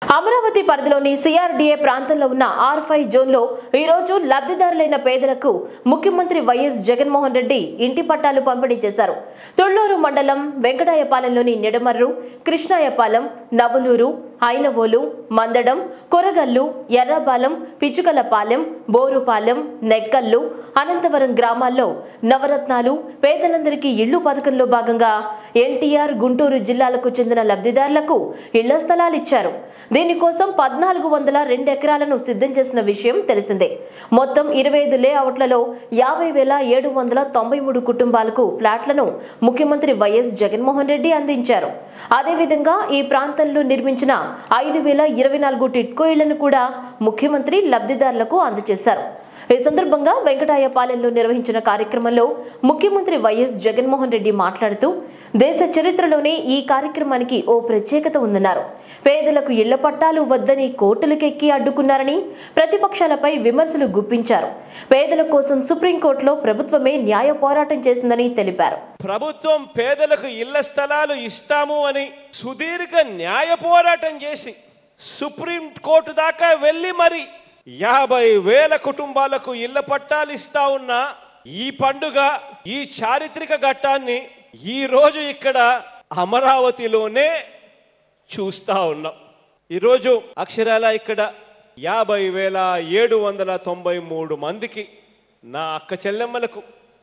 అమరావతి పరిధిలోని సిఆర్డీఏ ప్రాంతంలో ఉన్న ఆర్ ఫైవ్ జోన్లో ఈరోజు లబ్ధిదారులైన పేదలకు ముఖ్యమంత్రి వైఎస్ జగన్మోహన్ రెడ్డి ఇంటి పట్టాలు పంపిణీ చేశారు తుళ్లూరు మండలం వెంకటాయపాలెంలోని నిడమర్రు కృష్ణాయపాలెం నవలూరు ఐనవోలు మందడం కొరగల్లు ఎర్రపాలెం పిచుకలపాలెం బోరుపాలెం నెక్కల్లు అనంతవరం గ్రామాల్లో నవరత్నాలు పేదలందరికీ ఇళ్లు పథకంలో భాగంగా ఎన్టీఆర్ గుంటూరు జిల్లాలకు చెందిన లబ్ధిదారులకు ఇళ్ల స్థలాలు ఇచ్చారు దీనికోసం పద్నాలుగు వందల రెండు ఎకరాలను సిద్ధం చేసిన విషయం తెలిసిందే మొత్తం ఇరవై ఐదు లేఅవుట్లలో యాభై వేల ఏడు వందల తొంభై మూడు కుటుంబాలకు ప్లాట్లను ముఖ్యమంత్రి వైఎస్ జగన్మోహన్ రెడ్డి అందించారు అదేవిధంగా ఈ ప్రాంతంలో నిర్మించిన ఐదు వేల ఇరవై నాలుగు టిట్కో ఇళ్లను కూడా ముఖ్యమంత్రి లబ్ధిదారులకు అందజేశారు ఈ సందర్భంగా వెంకటాయపాలెంలో నిర్వహించిన కార్యక్రమంలో ముఖ్యమంత్రి వైఎస్ జగన్మోహన్ రెడ్డి మాట్లాడుతూ దేశ చరిత్రలోనే ఈ కార్యక్రమానికి ఓ ప్రత్యేకత ఉందన్నారు పేదలకు ఇళ్ల పట్టాలు వద్దని కోర్టులకెక్కి అడ్డుకున్నారని ప్రతిపక్షాలపై విమర్శలు గుప్పించారు పేదల కోసం సుప్రీంకోర్టులో ప్రభుత్వమే న్యాయ పోరాటం చేసిందని తెలిపారు ప్రభుత్వం పేదలకు ఇళ్ల స్థలాలు ఇస్తాము అని సుదీర్ఘ న్యాయ పోరాటం చేసి సుప్రీం కోర్టు దాకా వెళ్ళి మరి యాభై వేల కుటుంబాలకు ఇళ్ల పట్టాలు ఇస్తా ఉన్న ఈ పండుగ ఈ చారిత్రక ఘట్టాన్ని ఈ రోజు ఇక్కడ అమరావతిలోనే చూస్తా ఉన్నాం ఈరోజు అక్షరాల ఇక్కడ యాభై వేల ఏడు వందల తొంభై మూడు మందికి నా అక్క చెల్లెమ్మలకు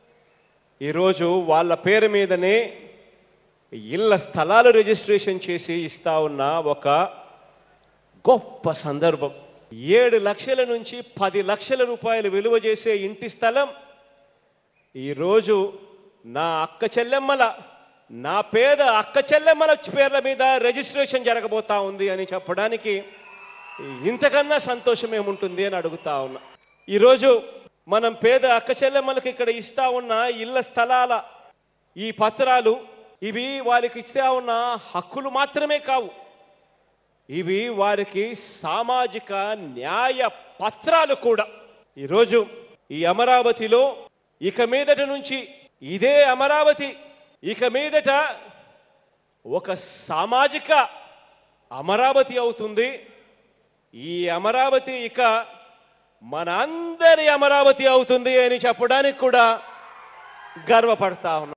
ఈరోజు వాళ్ళ పేరు మీదనే ఇళ్ల స్థలాలు రిజిస్ట్రేషన్ చేసి ఇస్తా ఉన్న ఒక గొప్ప సందర్భం ఏడు లక్షల నుంచి పది లక్షల రూపాయలు విలువ చేసే ఇంటి స్థలం ఈరోజు నా అక్క చెల్లెమ్మల నా పేద అక్క చెల్లెమ్మల పేర్ల మీద రిజిస్ట్రేషన్ జరగబోతా ఉంది అని చెప్పడానికి ఇంతకన్నా సంతోషం ఏముంటుంది అని అడుగుతా ఉన్నా ఈరోజు మనం పేద అక్క చెల్లెమ్మలకు ఇక్కడ ఇస్తా ఉన్న ఇళ్ల స్థలాల ఈ పత్రాలు ఇవి వారికి ఇస్తా ఉన్న హక్కులు మాత్రమే కావు ఇవి వారికి సామాజిక న్యాయ పత్రాలు కూడా ఈరోజు ఈ అమరావతిలో ఇక మీదట నుంచి ఇదే అమరావతి ఇక మీదట ఒక సామాజిక అమరావతి అవుతుంది ఈ అమరావతి ఇక మన అందరి అమరావతి అవుతుంది అని చెప్పడానికి కూడా గర్వపడతా ఉన్నాం